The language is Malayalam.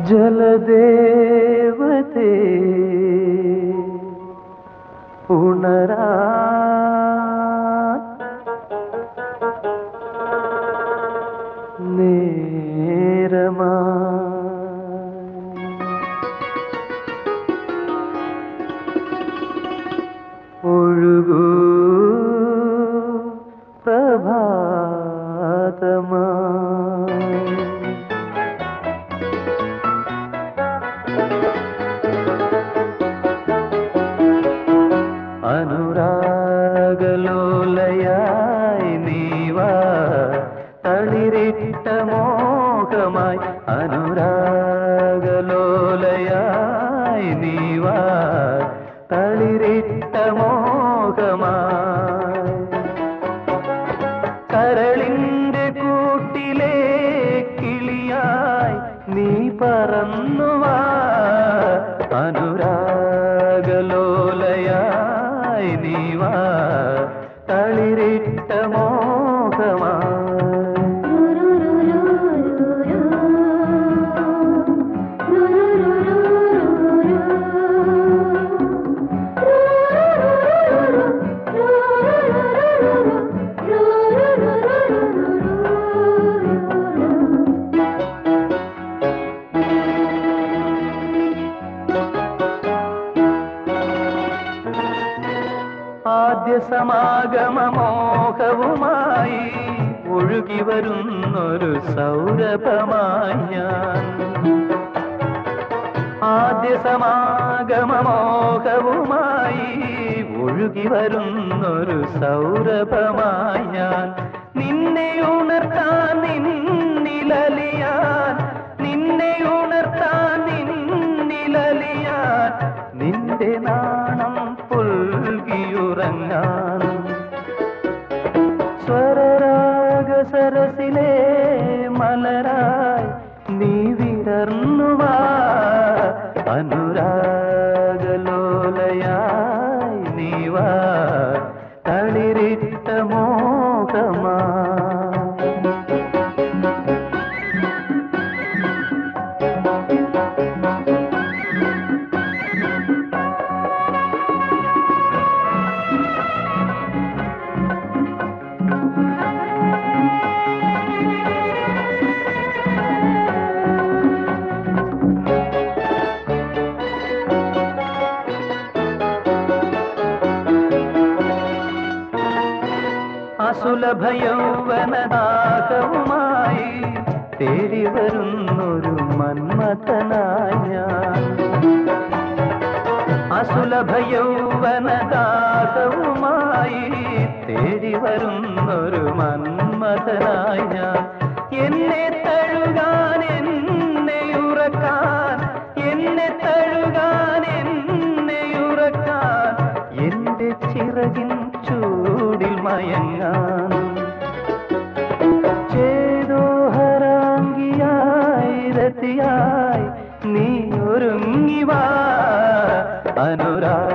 ജലദേവതേ ഉണരാ നേരമായി ഒഴുകൂ പ്രഭാതമായി അനുരാഗലോലയായി നീവാ തളിരിട്ട മോഹമായി അനുരാഗലോലയായി നീവാ തളിരിട്ട മോഹമായി കരളിന്റെ കൂട്ടിലെ കിളിയായി നീ പറന്നുവാ അനുരാഗലോലയായി നീ വാ തളിരിട്ട മോഹമായി ആദ്യ സമാഗമ മോഹവുമായി ഒഴുകി വരുന്നൊരു സൗരഭമായി ഞാൻ ആദ്യ സമാഗമ മോഹവുമായി ഒഴുകി വരുന്നൊരു സൗരഭമായി ഞാൻ നിന്നെ ഉണർത്താൻ നിന്നിലലിയാൻ നിന്നെ ഉണർത്താൻ നിന്നിലലിയാൻ നിന്റെ നാണം പുൽകിയുറങ്ങാൻ സ്വരരാഗ സരസിലെ മലരായി നീ വിടർന്നുവാ അനുരാഗലോലയായി നീവാ തളിരിട്ട മോഹമാ അസുലഭ യൗവനദാഹവുമായി തേടി വരുന്നൊരു മന്മഥനായി ഞാൻ അസുലഭ യൗവനദാഹവുമായി തേടി വരുന്നൊരു മന്മഥനായി ഞാൻ എന്നെ തഴുകാൻ എന്നെ ഉറക്കാൻ എന്നെ തഴുകാൻ എന്നെ ഉറക്കാൻ എന്റെ ചിറകിൻ ചൂടിൽ മയങ്ങാൻ ചേതോഹരാംഗിയായി രതിയായി നീ ഒരുങ്ങിവാ അനുരാഗ